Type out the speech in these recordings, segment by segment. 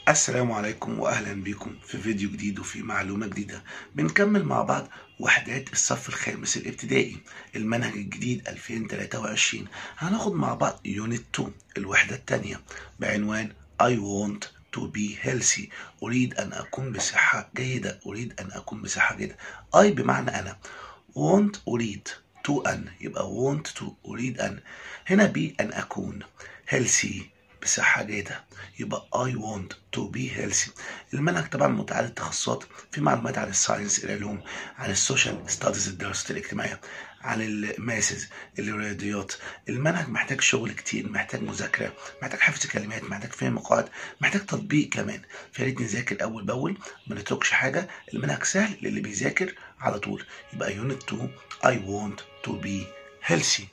السلام عليكم واهلا بكم في فيديو جديد وفي معلومه جديده بنكمل مع بعض وحدات الصف الخامس الابتدائي المنهج الجديد 2023 هناخد مع بعض يونت 2 الوحده الثانيه بعنوان I want to be healthy اريد ان اكون بصحه جيده اريد ان اكون بصحه جيده I بمعنى انا want اريد to ان يبقى want to اريد ان هنا بي ان اكون healthy بصحة جيدة يبقى I want to be healthy المنهج طبعا متعدد التخصصات في معلومات عن الساينس العلوم عن السوشيال ستاديز الدراسات الاجتماعية عن الماسز الرياضيات المنهج محتاج شغل كتير محتاج مذاكرة محتاج حفظ كلمات محتاج فهم قواعد محتاج تطبيق كمان فياريت نذاكر أول بأول ما نتركش حاجة المنهج سهل للي بيذاكر على طول يبقى يونت 2 I want to be healthy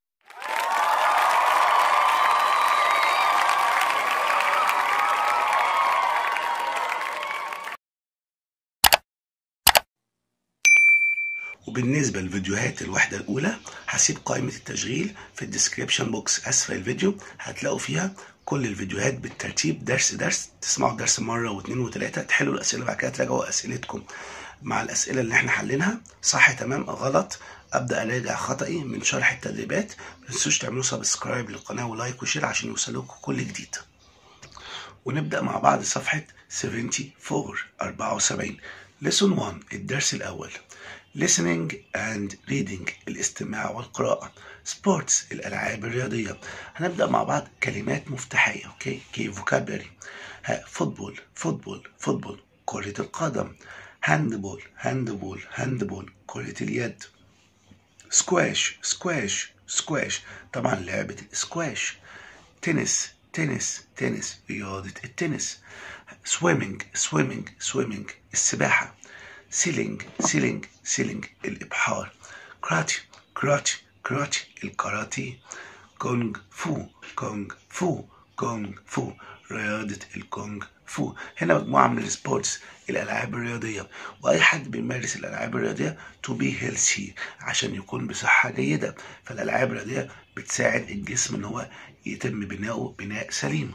وبالنسبة لفيديوهات الوحدة الأولى هسيب قائمة التشغيل في الديسكريبشن بوكس أسفل الفيديو هتلاقوا فيها كل الفيديوهات بالترتيب درس درس تسمعوا الدرس مرة واثنين وثلاثة تحلوا الأسئلة بعد كده تراجعوا أسئلتكم مع الأسئلة اللي احنا حلينها صح تمام غلط أبدأ أراجع خطأي من شرح التدريبات متنسوش تعملوا سبسكرايب للقناة ولايك وشير عشان يوصلوكم كل جديد ونبدأ مع بعض صفحة 74 74 lesson 1 الدرس الأول listening and reading الاستماع والقراءة sports الألعاب الرياضية هنبدأ مع بعض كلمات مفتاحية اوكي كي vocabulary ها فوتبول فوتبول فوتبول كرة القدم هاندبول هاندبول هاندبول كرة اليد سكواش سكواش سكواش طبعا لعبة السكواش تنس تنس تنس رياضة التنس سويمنج سويمنج سويمنج السباحة سيلينج سيلينج سيلينج الإبحار كراتي كراتي كراتي الكاراتيه كونغ فو كونغ فو كونغ فو رياضة الكونغ فو هنا مجموعة من السبورتس الألعاب الرياضية وأي حد بيمارس الألعاب الرياضية to be healthy عشان يكون بصحة جيدة فالألعاب الرياضية بتساعد الجسم إن هو يتم بناؤه بناء سليم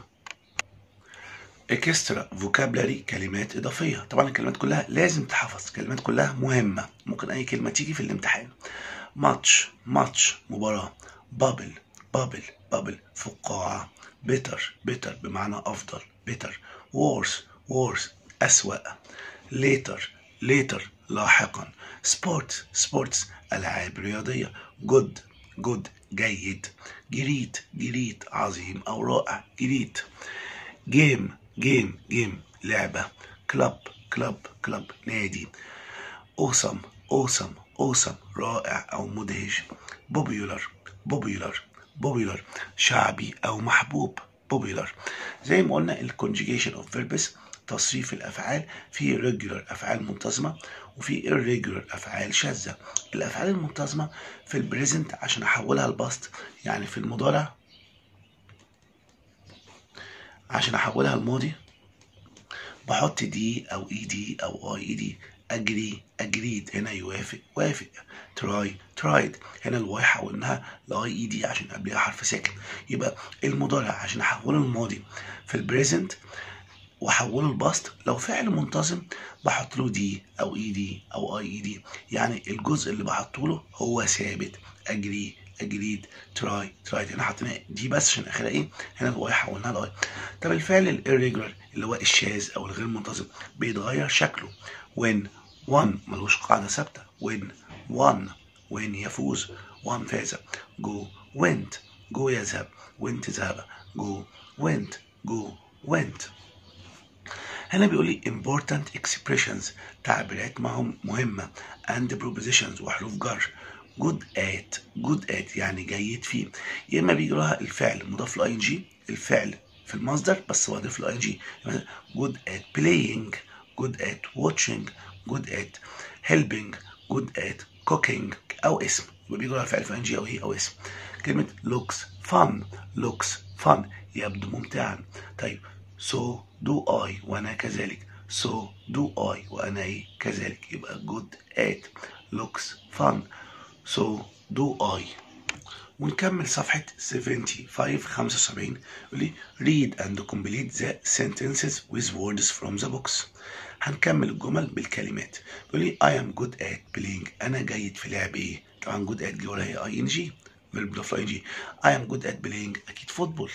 اكسترا فوكابلري كلمات اضافيه طبعا الكلمات كلها لازم تحفظ الكلمات كلها مهمه ممكن اي كلمه تيجي في الامتحان ماتش ماتش مباراه بابل بابل بابل فقاعه بيتر بيتر بمعنى افضل بيتر وورس وورس اسوا ليتر ليتر لاحقا سبورت سبورتس العاب رياضيه جود جود جيد جريت جريت عظيم او رائع جريت جيم جيم جيم لعبة كلب كلب كلب نادي أوسم أوسم أوسم رائع أو مدهش بوبيولر بوبيولر بوبيولر شعبي أو محبوب بوبيولر زي ما قلنا الكونجيجيشن اوف فيربس تصريف الأفعال في regular أفعال منتظمة وفي irregular أفعال شاذة الأفعال المنتظمة في البريزنت عشان أحولها لباست يعني في المضارع عشان احولها الماضي بحط دي او اي دي او اي اي دي اجري اجريد هنا يوافق وافق تراي ترايد هنا الواي حولناها لاي اي دي عشان قبلها حرف ساكن يبقى المضارع عشان احوله الماضي في البريزنت واحوله الباست لو فعل منتظم بحط له دي او اي دي او اي اي دي يعني الجزء اللي بحطه له هو ثابت اجري اجريد تراي ترايد هنا حطينا دي بس عشان اخرها ايه هنا الواي حولناها لاي طب الفعل الirregular اللي هو الشاذ او الغير منتظم بيتغير شكله when one ملوش قاعده ثابته when one when يفوز one فاز go went go يذهب went ذهب go went go went هنا بيقول لي important expressions تعبيرات معهم مهمه and prepositions وحروف جر good at good at يعني جيد فيه يا اما بيجي لها الفعل مضاف لاي ان جي الفعل في المصدر بس هو ضيف لاي ان جي good at playing good at watching good at helping good at cooking او اسم يبقى بيجي لها فعل في ان جي او هي او اسم كلمه looks fun looks fun يبدو ممتعا طيب so do I وانا كذلك so do I وانا ايه كذلك يبقى good at looks fun so do I ونكمل صفحة 75 75 يقول لي read and complete the sentences with words from the books هنكمل الجمل بالكلمات يقول لي I am good at playing أنا جيد في لعب إيه؟ طبعا good at جه وراها اي ان جي بالبلوف اي جي I am good at playing أكيد فوتبول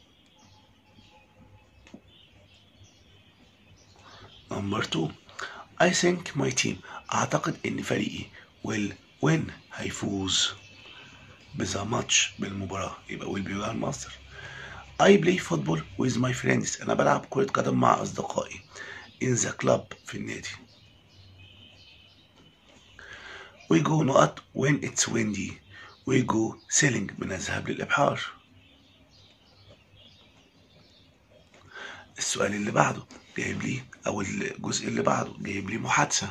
نمبر 2 I think my team أعتقد إن فريقي will win هيفوز بذا ماتش بالمباراة يبقى will be well master I play football with my friends أنا بلعب كرة قدم مع أصدقائي in the club في النادي we go نقط when it's windy we go sailing بنذهب للإبحار السؤال اللي بعده جايب لي أو الجزء اللي بعده جايب لي محادثة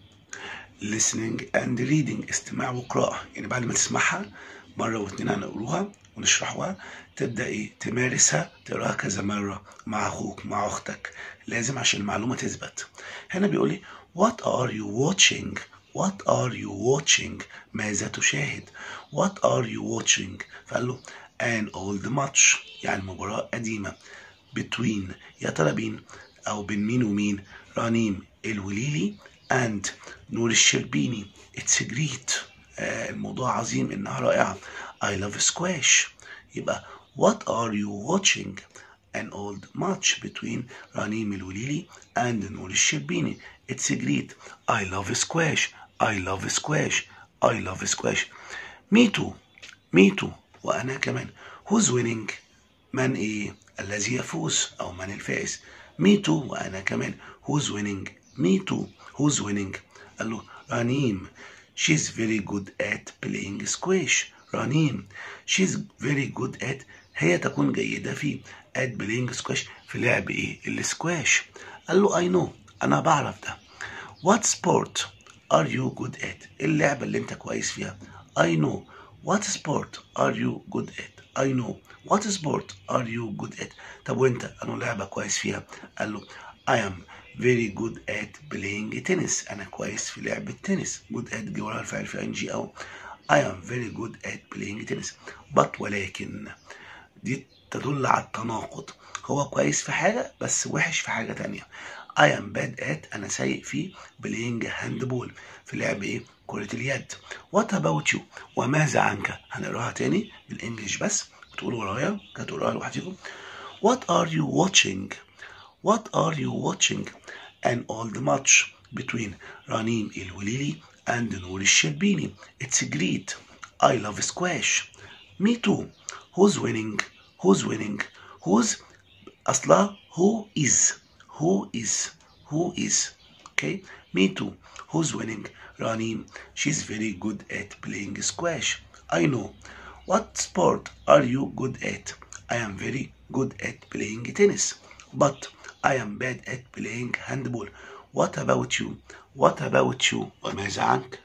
listening and reading استماع وقراءة يعني بعد ما تسمعها مرة واتنين هنقروها ونشرحوها تبدأ ايه تمارسها تقراها كذا مرة مع أخوك مع أختك لازم عشان المعلومة تثبت هنا بيقول لي what are you watching what are you watching ماذا تشاهد what are you watching فقال له an old match يعني مباراة قديمة between يا ترى بين أو بين مين ومين رنيم الوليلي and نور الشربيني it's great آه الموضوع عظيم إنها رائعة I love squash يبقى what are you watching an old match between رنيم الوليلي and نور الشربيني it's great I love squash I love squash I love squash me too me too وأنا كمان who's winning من إيه الذي يفوز أو من الفائز me too وأنا كمان who's winning me too who's winning قال له رنيم she's very good at playing squash رنيم she's very good at هي تكون جيدة في at playing squash في لعب إيه السكواش قال له I know أنا بعرف ده what sport are you good at إيه اللعبة اللي أنت كويس فيها I know what sport are you good at I know what sport are you good at طب وانت انا لعبة كويس فيها قال له I am very good at playing tennis انا كويس في لعب التنس good at جه وراها الفعل في ان جي او I am very good at playing tennis but ولكن دي تدل على التناقض هو كويس في حاجة بس وحش في حاجة تانية I am bad at أنا سيء في playing handball في لعب إيه؟ كرة اليد What about you وماذا عنك هنقراها تاني بالإنجليش بس تقول ورايا كانت تقراها لوحدكم What are you watching What are you watching An old match between رنيم الوليلي and نور الشربيني It's great I love squash Me too Who's winning Who's winning Who's أصلها who is who is who is okay me too who's winning رنيم she's very good at playing squash I know what sport are you good at I am very good at playing tennis but I am bad at playing handball what about you what about you وماذا عنك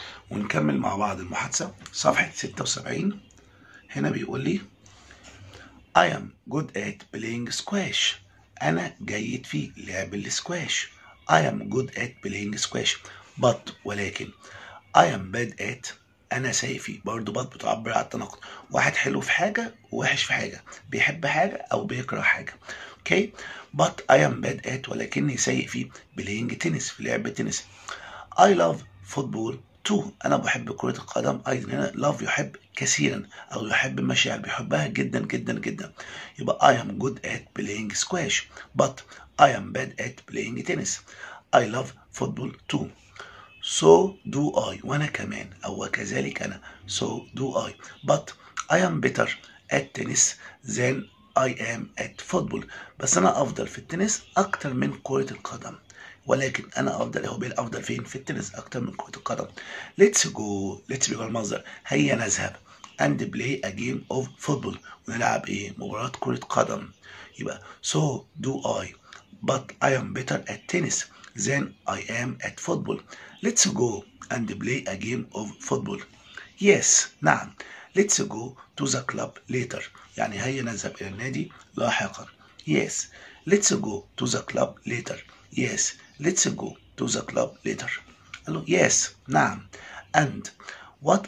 ونكمل مع بعض المحادثة صفحة 76 هنا بيقول لي I am good at playing squash أنا جيد في لعب السكواش I am good at playing squash but ولكن I am bad at أنا سيء فيه برضه but بتعبر عن التناقض واحد حلو في حاجة ووحش في حاجة بيحب حاجة أو بيكره حاجة اوكي but I am bad at ولكني سيء في playing tennis في لعب التنس I love football too أنا بحب كرة القدم أيضا هنا love يحب كثيرا أو يحب المشاعر بيحبها جدا جدا جدا يبقى I am good at playing squash but I am bad at playing tennis I love football too so do I وأنا كمان أو وكذلك أنا so do I but I am better at tennis than I am at football بس أنا أفضل في التنس أكتر من كرة القدم ولكن انا افضل هو الافضل فين في التنس اكتر من كره القدم ليتس جو ليتس بيبقى المصدر هيا نذهب and play a game of football ونلعب ايه مباراة كرة قدم يبقى so do I but I am better at tennis than I am at football let's go and play a game of football yes نعم let's go to the club later يعني هيا نذهب إلى النادي لاحقا yes let's go to the club later yes let's go to the club later قال له yes نعم and what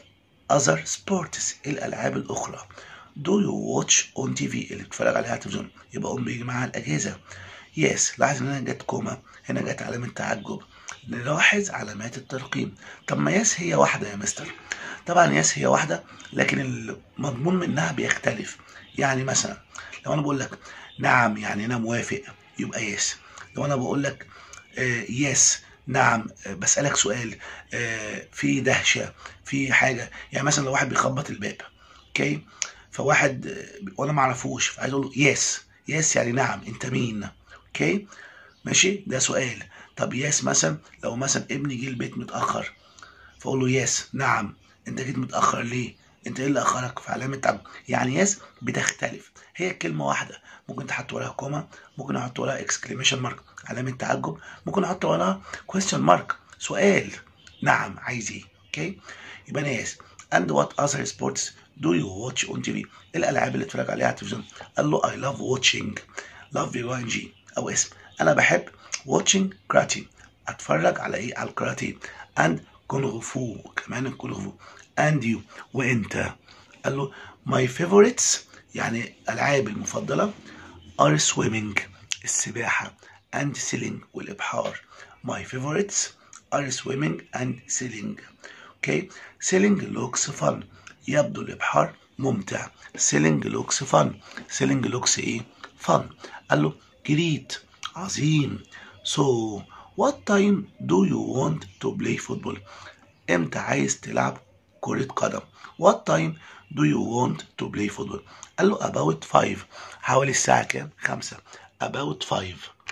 other sports الألعاب الأخرى do you watch on TV اللي بتتفرج عليها على التلفزيون يبقى أم بيجي معاها الأجهزة yes لاحظ إن هنا جت كوما هنا جت علامة تعجب نلاحظ علامات الترقيم طب ما ياس هي واحدة يا مستر طبعا ياس هي واحدة لكن المضمون منها بيختلف يعني مثلا لو أنا بقول لك نعم يعني أنا موافق يبقى يس لو أنا بقول لك آه يس نعم آه بسألك سؤال آه في دهشة في حاجة يعني مثلا لو واحد بيخبط الباب اوكي فواحد آه وانا ما اعرفوش فعايز اقول له يس يس يعني نعم انت مين اوكي ماشي ده سؤال طب يس مثلا لو مثلا ابني جه البيت متاخر فاقول له يس نعم انت جيت متاخر ليه انت ايه اللي اخرك في علامه تعجب يعني يس بتختلف هي كلمه واحده ممكن تحط وراها كوما ممكن احط وراها اكسكليميشن مارك علامه تعجب ممكن احط وراها كويستشن مارك سؤال نعم عايز ايه اوكي يبقى انا يس and what other sports do you watch on TV الالعاب اللي اتفرج عليها على التلفزيون قال له I love watching love بي جي او اسم انا بحب watching كراتي اتفرج على ايه على الكراتيه and كونغ فو كمان الكونغ فو and you وانت قال له my favorites يعني العابي المفضله are swimming السباحه and sailing والابحار my favorites are swimming and sailing okay sailing looks fun يبدو الابحار ممتع sailing looks fun sailing looks ايه fun قال له great عظيم so what time do you want to play football امتى عايز تلعب كرة قدم what time do you want to play football قال له about 5 حوالي الساعة كام خمسة about 5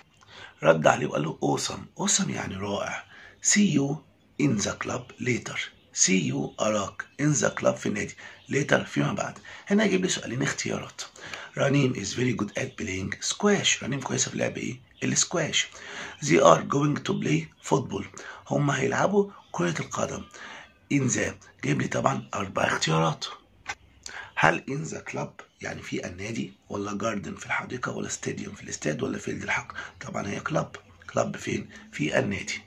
رد عليه وقال له awesome awesome يعني رائع see you in the club later see you أراك in the club في النادي later فيما بعد هنا يجيب لي سؤالين اختيارات رنيم is very good at playing squash رنيم كويسة في لعب ايه السكواش they are going to play football هم هيلعبوا كرة القدم in the جايب لي طبعا أربع اختيارات هل in the club يعني في النادي ولا جاردن في الحديقة ولا ستاديوم في الاستاد ولا فيلد الحق طبعا هي كلاب كلاب فين في النادي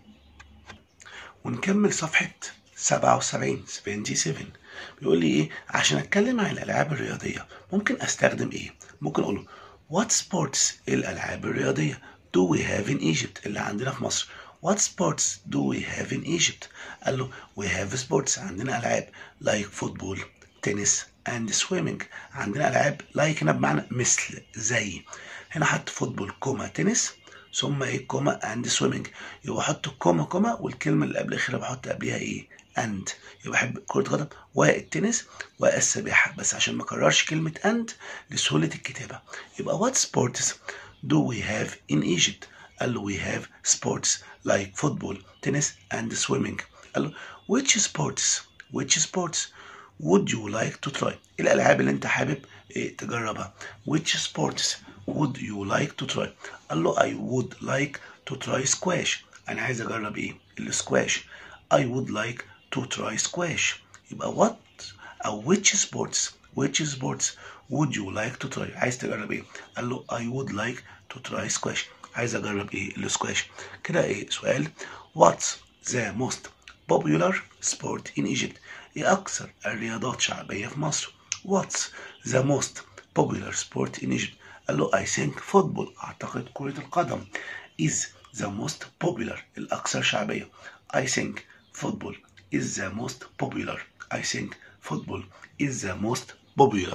ونكمل صفحة 77 77 بيقول لي ايه عشان اتكلم عن الالعاب الرياضيه ممكن استخدم ايه ممكن اقول له what sports الالعاب الرياضيه do we have in Egypt اللي عندنا في مصر what sports do we have in Egypt قال له we have sports عندنا العاب like football tennis and swimming عندنا العاب like هنا بمعنى مثل زي هنا حط فوتبول كوما تنس ثم ايه كوما اند سويمنج يبقى احط كوما كوما والكلمه اللي قبل الاخيره بحط قبلها ايه اند يبقى بحب كره قدم والتنس والسباحه بس عشان ما اكررش كلمه اند لسهوله الكتابه يبقى what sports do we have in Egypt قال له we have sports like football tennis and swimming قال له which sports which sports would you like to try الالعاب اللي انت حابب إيه تجربها which sports would you like to try قال له I would like to try squash انا عايز اجرب ايه السكواش I would like to try squash يبقى what او which sports which sports would you like to try عايز تجرب ايه قال له I would like to try squash عايز اجرب ايه السكواش كده ايه سؤال what's the most popular sport in Egypt ايه اكثر الرياضات شعبية في مصر what's the most popular sport in Egypt قال له I think football أعتقد كرة القدم is the most popular الأكثر شعبية I think football is the most popular I think football is the most popular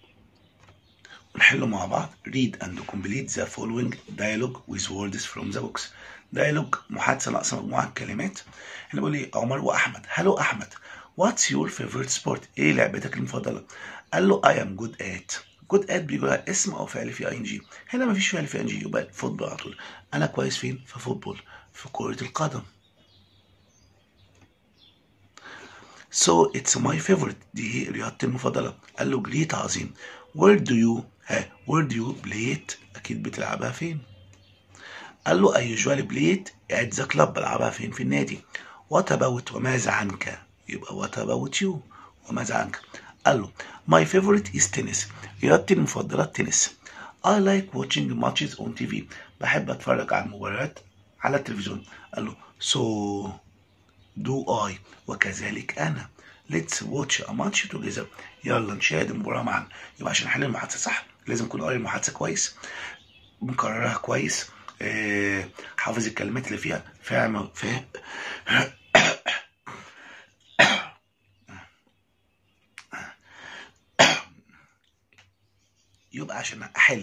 ونحل مع بعض read and complete the following dialogue with words from the books dialogue محادثة ناقصة مجموعة كلمات هنا بيقول لي عمر وأحمد هلو أحمد What's your favorite sport؟ إيه لعبتك المفضلة؟ قال له I am good at جود ات بيجي اسم او فعل في اي ان جي هنا مفيش فعل في ان جي يبقى فوتبول على طول انا كويس فين في فوتبول في كرة القدم So it's my favorite دي رياضتي المفضلة قال له جريت عظيم Where do you ها Where do you play it أكيد بتلعبها فين قال له I usually play it at the club بلعبها فين في النادي What about وماذا عنك يبقى what about you وماذا عنك قال له My favorite is tennis رياضتي المفضلة التنس I like watching matches on TV بحب أتفرج على المباريات على التلفزيون قال له So do I وكذلك أنا let's watch a match together يلا نشاهد المباراة معا يبقى عشان نحل المحادثة صح لازم نكون قاري المحادثة كويس مكررها كويس آه، حافظ الكلمات اللي فيها فاهم فاهم يبقى عشان احل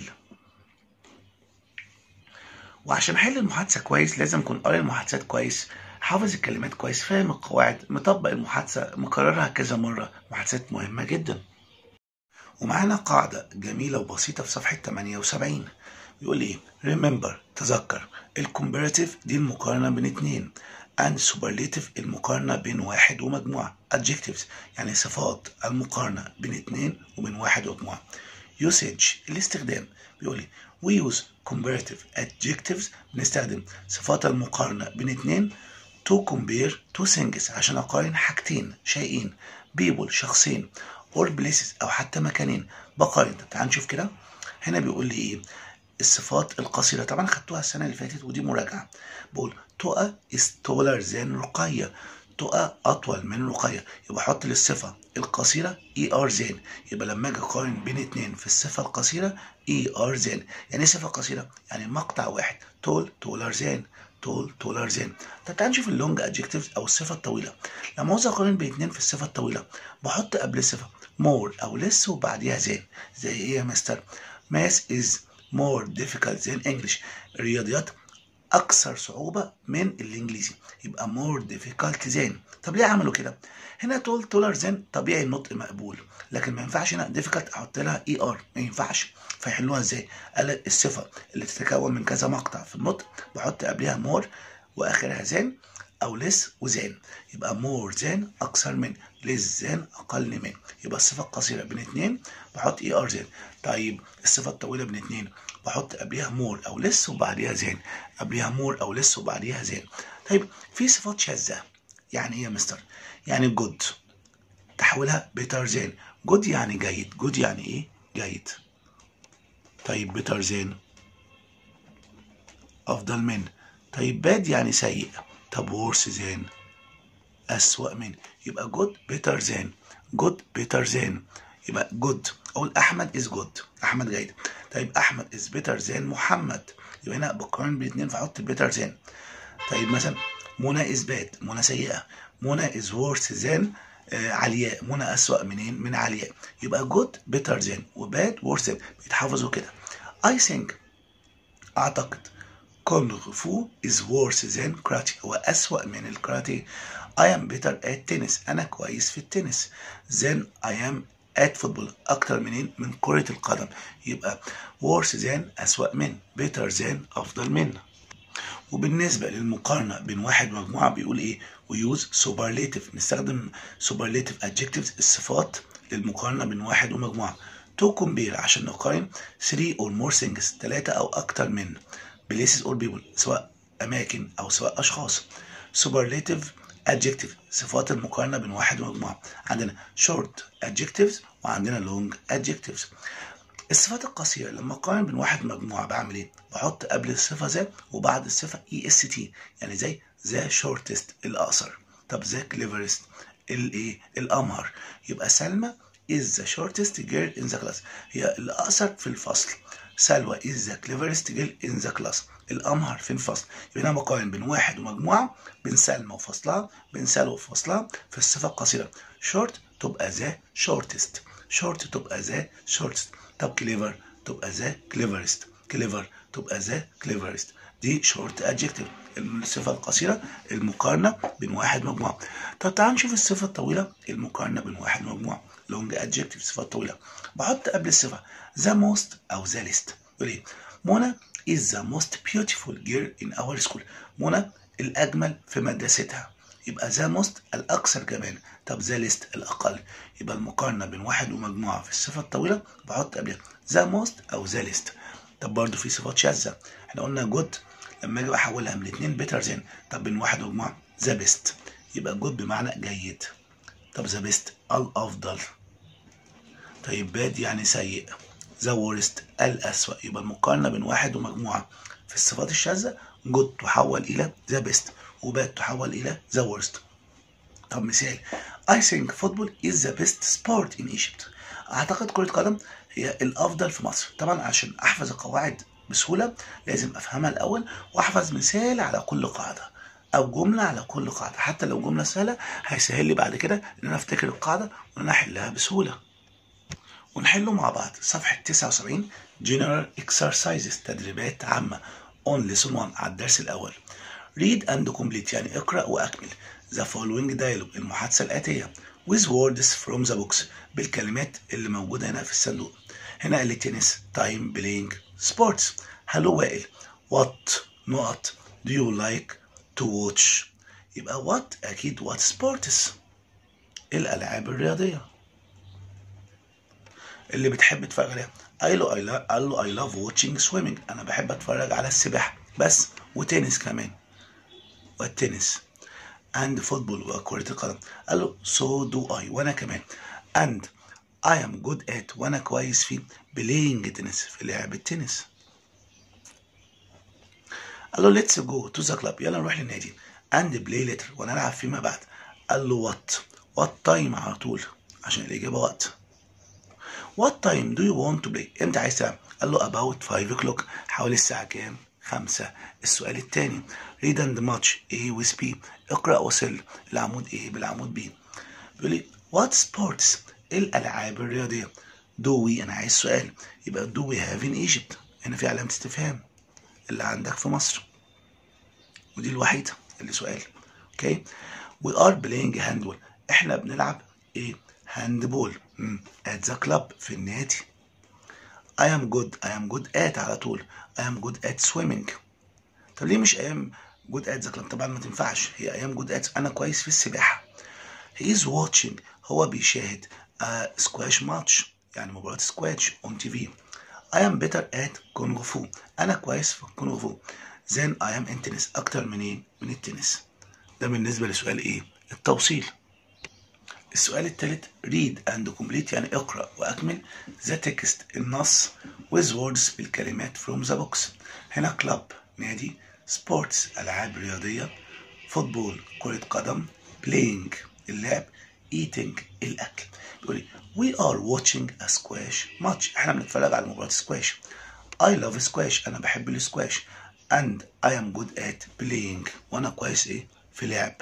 وعشان احل المحادثه كويس لازم اكون قاري المحادثات كويس حافظ الكلمات كويس فاهم القواعد مطبق المحادثه مكررها كذا مره محادثات مهمه جدا ومعانا قاعده جميله وبسيطه في صفحه 78 بيقول ايه remember تذكر الكومباراتيف دي المقارنه بين اتنين and superlative المقارنه بين واحد ومجموعه adjectives يعني صفات المقارنه بين اتنين وبين واحد ومجموعه usage الاستخدام بيقول لي we use comparative adjectives بنستخدم صفات المقارنة بين اتنين to compare two things عشان أقارن حاجتين شيئين people شخصين or places أو حتى مكانين بقارن طب تعال نشوف كده هنا بيقول لي إيه الصفات القصيرة طبعا خدتوها السنة اللي فاتت ودي مراجعة بقول تقى is taller than رقية تقى أطول من رقية يبقى أحط للصفة القصيرة اي ار زين يبقى لما اجي اقارن بين اتنين في الصفة القصيرة اي ار زين يعني ايه صفة قصيرة؟ يعني مقطع واحد تول تولر زين تول تولر زين طب تعال نشوف اللونج ادجكتيفز او الصفة الطويلة لما عاوز اقارن بين اتنين في الصفة الطويلة بحط قبل الصفة مور او لس وبعديها زين زي ايه يا مستر؟ ماس از more difficult than English الرياضيات اكثر صعوبه من الانجليزي يبقى more difficult than طب ليه عملوا كده هنا تول تولر زين طبيعي النطق مقبول لكن ما ينفعش هنا difficult احط لها اي ار ما ينفعش فيحلوها ازاي قال الصفه اللي تتكون من كذا مقطع في النطق بحط قبلها more واخرها زين او less وزين يبقى more than اكثر من less than اقل من يبقى الصفه القصيره بين اتنين بحط اي ار زين طيب الصفه الطويله بين اتنين بحط قبلها مور او لس وبعديها زين قبلها مور او لس وبعديها زين طيب في صفات شاذه يعني ايه يا مستر يعني جود تحولها بيتر زين جود يعني جيد جود يعني ايه جيد طيب بيتر زين افضل من طيب باد يعني سيء طب ورس زين اسوأ من يبقى جود بيتر زين جود بيتر زين يبقى جود اقول احمد از جود احمد جيد طيب احمد از بيتر زين محمد يبقى هنا بقارن بين الاثنين فاحط بيتر زين طيب مثلا منى از باد منى سيئه منى از ورس زين علياء منى اسوأ منين من علياء يبقى جود بيتر زين وباد ورس زين بيتحفظوا كده اي ثينك اعتقد كونغ فو is worse than كراتي هو أسوأ من الكراتيه I am better at tennis أنا كويس في التنس than I am at football أكتر منين من كرة القدم يبقى worse than أسوأ من better than أفضل من وبالنسبة للمقارنة بين واحد ومجموعة بيقول إيه ويوز superlative نستخدم superlative adjectives الصفات للمقارنة بين واحد ومجموعة to compare عشان نقارن 3 or more things ثلاثة أو أكتر من places or people سواء أماكن أو سواء أشخاص superlative adjective صفات المقارنة بين واحد ومجموعة عندنا short adjectives وعندنا long adjectives الصفات القصيرة لما أقارن بين واحد ومجموعة بعمل إيه؟ بحط قبل الصفة ذا وبعد الصفة اي اس تي يعني زي ذا شورتست الأقصر طب ذا cleverest الإيه؟ الأمهر يبقى سلمى is the shortest girl in the class هي الأقصر في الفصل سلوى is the cleverest girl in the class الأمهر في الفصل يبقى أنا بقارن بين واحد ومجموعة بين سلمى وفصلها بين سلوى وفصلها في الصفة القصيرة short تبقى ذا shortest short تبقى ذا shortest طب clever تبقى ذا cleverest clever تبقى ذا cleverest دي short adjective الصفة القصيرة المقارنة بين واحد ومجموعة طب تعال نشوف الصفة الطويلة المقارنة بين واحد ومجموعة long adjective صفة طويلة بحط قبل الصفة the most أو the least يقول إيه منى is the most beautiful girl in our school منى الأجمل في مدرستها يبقى the most الأكثر جمال طب the least الأقل يبقى المقارنة بين واحد ومجموعة في الصفة الطويلة بحط قبلها the most أو the least طب برضو في صفات شاذة احنا قلنا good لما اجي احولها من الاثنين بيتر زين طب بين واحد ومجموعة ذا بيست يبقى جود بمعنى جيد طب ذا بيست الافضل طيب باد يعني سيء ذا وورست الاسوأ يبقى المقارنة بين واحد ومجموعة في الصفات الشاذة جود تحول الى ذا بيست وباد تحول الى ذا وورست طب مثال I think football is the best sport in Egypt اعتقد كرة قدم هي الافضل في مصر طبعا عشان احفظ القواعد بسهولة لازم افهمها الاول واحفظ مثال على كل قاعدة او جملة على كل قاعدة حتى لو جملة سهلة هيسهل لي بعد كده ان انا افتكر القاعدة وان انا احلها بسهولة ونحله مع بعض صفحة 79 General Exercises تدريبات عامة on lesson 1 على الدرس الأول read and complete يعني اقرأ وأكمل the following dialogue المحادثة الآتية with words from the books بالكلمات اللي موجودة هنا في الصندوق هنا قال لي تنس time playing sports هلو وائل what نقط do you like to watch يبقى what أكيد what sports الألعاب الرياضية اللي بتحب تتفرج عليها قال له I love, قال له I love watching swimming أنا بحب أتفرج على السباحة بس وتنس كمان والتنس and football وكرة القدم قال له so do I وأنا كمان and I am good at وأنا كويس في playing tennis في لعب التنس قال له let's go to the club يلا نروح للنادي and play later ونلعب فيما بعد قال له what what time على طول عشان الإجابة وقت What time do you want to play؟ امتى عايز تلعب؟ قال له about 5 o'clock حوالي الساعة كام؟ خمسة السؤال الثاني read and match A with B اقرأ وصل العمود A بالعمود B بيقول لي what sports ايه الألعاب الرياضية do we أنا عايز سؤال يبقى do we have in Egypt هنا في علامة استفهام اللي عندك في مصر ودي الوحيدة اللي سؤال اوكي we are playing handball احنا بنلعب ايه هاندبول at the club في النادي I am good I am good at على طول I am good at swimming طب ليه مش I am good at the club طبعا ما تنفعش هي I am good at أنا كويس في السباحة he is watching هو بيشاهد a squash match يعني مباراة سكواتش on TV I am better at كونغ فو أنا كويس في الكونغ فو then I am in tennis أكتر من إيه؟ من التنس ده بالنسبة لسؤال إيه؟ التوصيل السؤال الثالث read and complete يعني اقرأ وأكمل the text النص with words بالكلمات from the books هنا club نادي sports ألعاب رياضية football كرة قدم playing اللعب eating الأكل بيقول لي we are watching a squash match احنا بنتفرج على مباراة سكواش I love squash أنا بحب السكواش and I am good at playing وأنا كويس إيه في لعب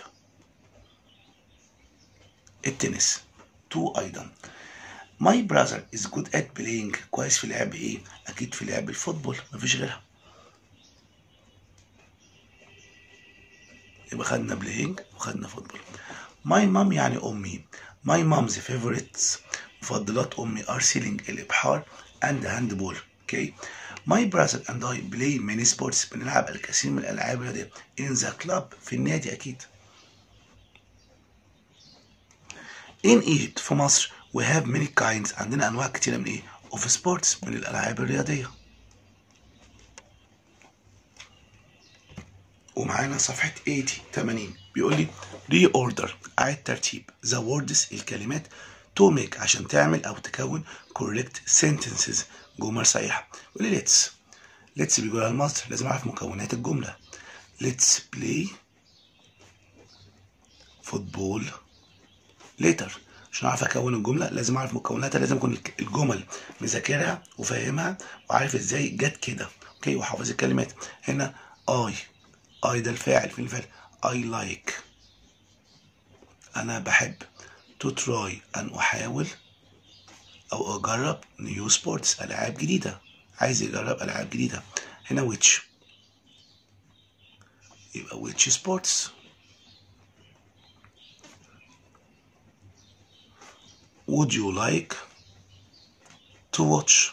التنس تو ايضا ماي براذر از جود ات بلاينج كويس في لعب ايه اكيد في لعب الفوتبول مفيش غيرها يبقى خدنا بلاينج وخدنا فوتبول ماي مام يعني امي ماي مامز فيفوريتس مفضلات امي ار سيلينج الابحار اند هاند بول اوكي ماي براذر اند اي بلاي ماني سبورتس بنلعب الكثير من الالعاب الرياضيه ان ذا كلاب في النادي اكيد In Egypt في مصر we have many kinds عندنا أنواع كتيرة من إيه؟ of sports من الألعاب الرياضية. ومعانا صفحة 80 80 بيقول لي reorder أعد ترتيب the words الكلمات to make عشان تعمل أو تكون correct sentences جمل صحيحة. بيقول لي let's let's بيقولها المصدر لازم أعرف مكونات الجملة. let's play football later عشان اعرف اكون الجمله لازم اعرف مكوناتها لازم اكون الجمل مذاكرها وفاهمها وعارف ازاي جت كده اوكي وحافظ الكلمات هنا اي اي ده الفاعل فين الفاعل اي لايك like. انا بحب تو تراي ان احاول او اجرب نيو سبورتس العاب جديده عايز يجرب العاب جديده هنا ويتش يبقى ويتش سبورتس would you like to watch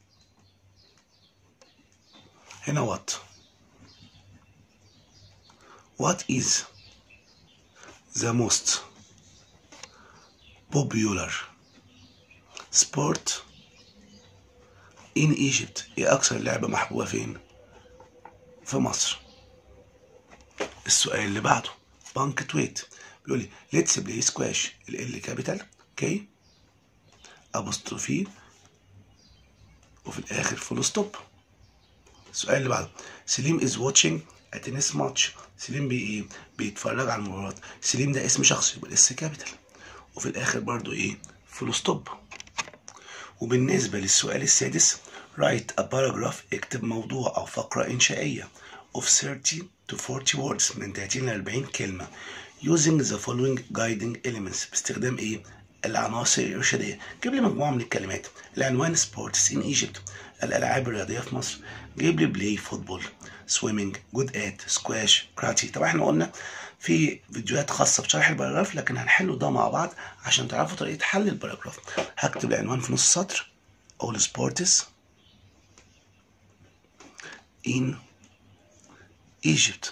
هنا what what is the most popular sport in Egypt ايه اكثر لعبة محبوبة فين في مصر السؤال اللي بعده بانك تويت بيقول لي ليتس بلاي سكواش ال كابيتال اوكي ابوستروفي وفي الاخر فول ستوب السؤال اللي بعده سليم از واتشنج اتنس ماتش سليم بي ايه بيتفرج على المباراة سليم ده اسم شخص يبقى الاس كابيتال وفي الاخر برضو ايه فول ستوب وبالنسبة للسؤال السادس write a paragraph اكتب موضوع او فقرة انشائية of 30 to 40 words من 30 ل 40 كلمة using the following guiding elements باستخدام ايه العناصر الإرشادية جيب لي مجموعة من الكلمات العنوان سبورتس in Egypt الألعاب الرياضية في مصر جيب لي بلاي فوتبول سويمنج جود ات سكواش كراتي طبعا احنا قلنا في فيديوهات خاصة بشرح الباراجراف لكن هنحله ده مع بعض عشان تعرفوا طريقة حل الباراجراف هكتب العنوان في نص سطر all sports in Egypt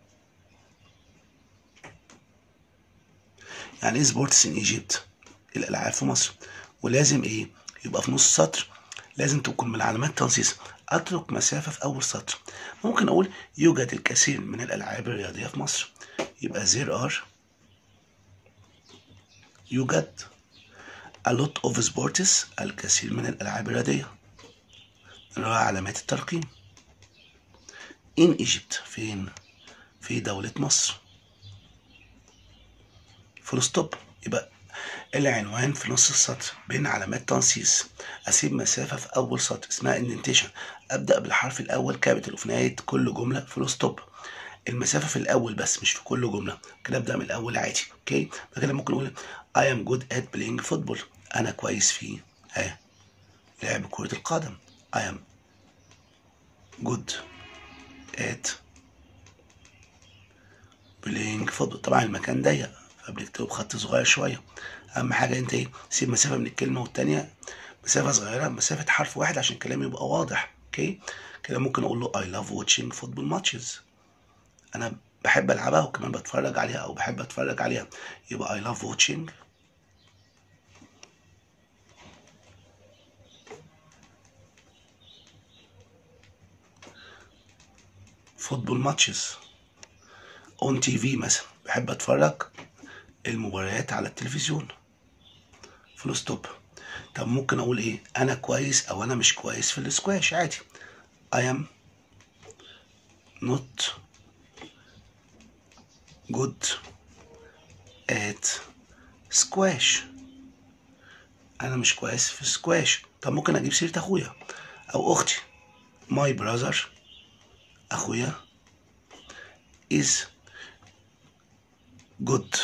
يعني ايه سبورتس ان ايجيبت الالعاب في مصر ولازم ايه يبقى في نص سطر لازم تكون من علامات تنصيص اترك مسافه في اول سطر ممكن اقول يوجد الكثير من الالعاب الرياضيه في مصر يبقى there are يوجد a lot of sports الكثير من الالعاب الرياضيه اللي هو علامات الترقيم in Egypt فين في دولة مصر فول ستوب يبقى العنوان في نص السطر بين علامات تنصيص اسيب مسافه في اول سطر اسمها اندنتيشن ابدا بالحرف الاول كابيتال وفي نهايه كل جمله فول ستوب المسافه في الاول بس مش في كل جمله كده ابدا من الاول عادي اوكي كده ممكن اقول I am good at playing football انا كويس في ها لعب كره القدم I am good at playing football طبعا المكان ضيق فبنكتبه بخط صغير شويه اهم حاجه انت ايه سيب مسافه من الكلمه والتانيه مسافه صغيره مسافه حرف واحد عشان كلامي يبقى واضح اوكي كده ممكن اقول له I love watching football matches انا بحب العبها وكمان بتفرج عليها او بحب اتفرج عليها يبقى I love watching فوتبول ماتشز اون تي في مثلا بحب اتفرج المباريات على التلفزيون فول ستوب طب ممكن اقول ايه انا كويس او انا مش كويس في السكواش عادي I am not good at squash انا مش كويس في السكواش طب ممكن اجيب سيره اخويا او اختي my brother اخويا is good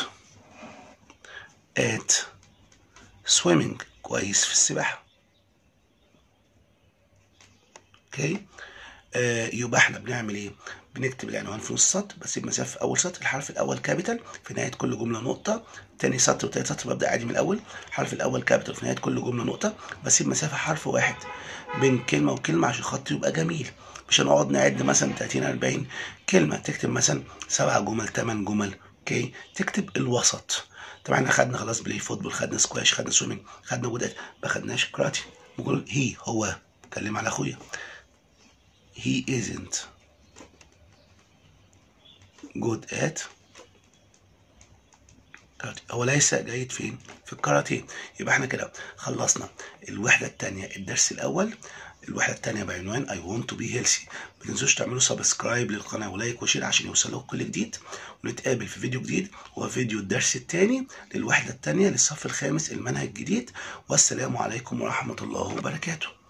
at swimming كويس في السباحة اوكي آه يبقى احنا بنعمل ايه بنكتب العنوان في نص سطر بسيب مسافة في أول سطر الحرف الأول كابيتال في نهاية كل جملة نقطة تاني سطر وتالت سطر ببدأ عادي من الأول الحرف الأول كابيتال في نهاية كل جملة نقطة بسيب مسافة حرف واحد بين كلمة وكلمة عشان خط يبقى جميل مش هنقعد نعد مثلا 30 40 كلمة تكتب مثلا سبع جمل ثمان جمل اوكي تكتب الوسط طبعا احنا خدنا خلاص بلاي فوتبول خدنا سكواش خدنا سويمنج خدنا جودات ما خدناش كراتي بقول هي هو اتكلم على اخويا he isn't good at كاراتيه هو ليس جيد فين في الكاراتيه يبقى احنا كده خلصنا الوحده الثانيه الدرس الاول الوحده الثانيه بعنوان I want to be healthy ما تنسوش تعملوا سبسكرايب للقناه ولايك وشير عشان يوصلكم كل جديد ونتقابل في فيديو جديد هو فيديو الدرس الثاني للوحده الثانيه للصف الخامس المنهج الجديد والسلام عليكم ورحمه الله وبركاته